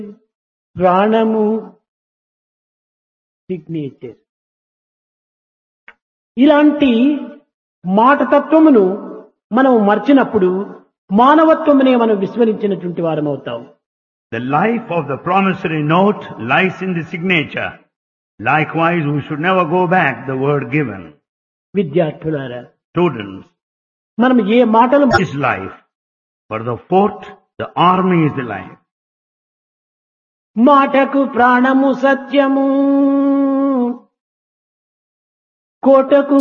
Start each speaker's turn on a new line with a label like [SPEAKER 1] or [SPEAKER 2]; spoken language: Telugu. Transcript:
[SPEAKER 1] ప్రాణము సిగ్నేచర్ ఇలాంటి మాట తత్వమును మనం మర్చినప్పుడు మానవత్వమునే మనం విస్మరించినటువంటి వారం అవుతాం
[SPEAKER 2] The life of the promissory note lies in the signature. Likewise, we should never go back the word given.
[SPEAKER 1] విద్యార్థులారా
[SPEAKER 2] Students,
[SPEAKER 1] మనం ఏ మాటలు
[SPEAKER 2] is life. For the fort, the army is the life.
[SPEAKER 1] మాటకు ప్రాణము సత్యము కోటకు